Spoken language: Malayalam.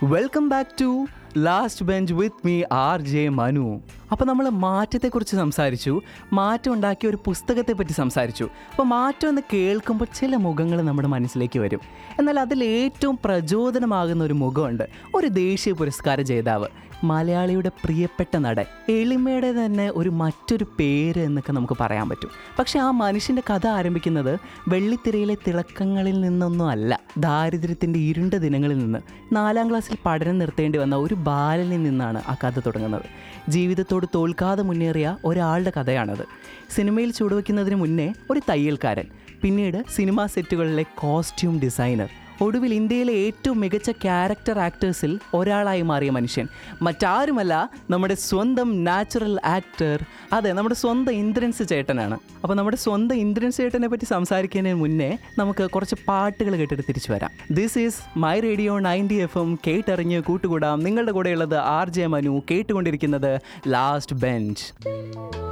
welcome back to last bench with me R J Manu അപ്പോൾ നമ്മൾ മാറ്റത്തെക്കുറിച്ച് സംസാരിച്ചു മാറ്റം ഉണ്ടാക്കിയ ഒരു പുസ്തകത്തെ പറ്റി സംസാരിച്ചു അപ്പോൾ മാറ്റം എന്ന് കേൾക്കുമ്പോൾ ചില മുഖങ്ങൾ നമ്മുടെ മനസ്സിലേക്ക് വരും എന്നാൽ അതിൽ ഏറ്റവും പ്രചോദനമാകുന്ന ഒരു മുഖമുണ്ട് ഒരു ദേശീയ പുരസ്കാര ജേതാവ് മലയാളിയുടെ പ്രിയപ്പെട്ട നടൻ എളിമയുടെ തന്നെ ഒരു മറ്റൊരു പേര് എന്നൊക്കെ നമുക്ക് പറയാൻ പറ്റും പക്ഷെ ആ മനുഷ്യൻ്റെ കഥ ആരംഭിക്കുന്നത് വെള്ളിത്തിരയിലെ തിളക്കങ്ങളിൽ നിന്നൊന്നും അല്ല ദാരിദ്ര്യത്തിൻ്റെ ഇരുണ്ട ദിനങ്ങളിൽ നിന്ന് നാലാം ക്ലാസ്സിൽ പഠനം നിർത്തേണ്ടി വന്ന ഒരു ബാലനിൽ നിന്നാണ് ആ കഥ തുടങ്ങുന്നത് ജീവിതത്തോട് തോൽക്കാതെ മുന്നേറിയ ഒരാളുടെ കഥയാണത് സിനിമയിൽ ചുവടുവെക്കുന്നതിന് മുന്നേ ഒരു തയ്യൽക്കാരൻ പിന്നീട് സിനിമാ സെറ്റുകളിലെ കോസ്റ്റ്യൂം ഡിസൈനർ ഒടുവിൽ ഇന്ത്യയിലെ ഏറ്റവും മികച്ച ക്യാരക്ടർ ആക്ടേഴ്സിൽ ഒരാളായി മാറിയ മനുഷ്യൻ മറ്റാരുമല്ല നമ്മുടെ സ്വന്തം നാച്ചുറൽ ആക്ടർ അതെ നമ്മുടെ സ്വന്തം ഇന്ദ്രൻസ് ചേട്ടനാണ് അപ്പോൾ നമ്മുടെ സ്വന്തം ഇന്ദ്രൻസ് ചേട്ടനെ പറ്റി സംസാരിക്കുന്നതിന് മുന്നേ നമുക്ക് കുറച്ച് പാട്ടുകൾ കേട്ടിട്ട് തിരിച്ചു വരാം this is my radio ninety F M കേട്ടറിഞ്ഞ് കൂട്ടുകൂടാം നിങ്ങളുടെ കൂടെയുള്ളത് ആർ ജെ മനു കേട്ടുകൊണ്ടിരിക്കുന്നത് ലാസ്റ്റ് ബെഞ്ച്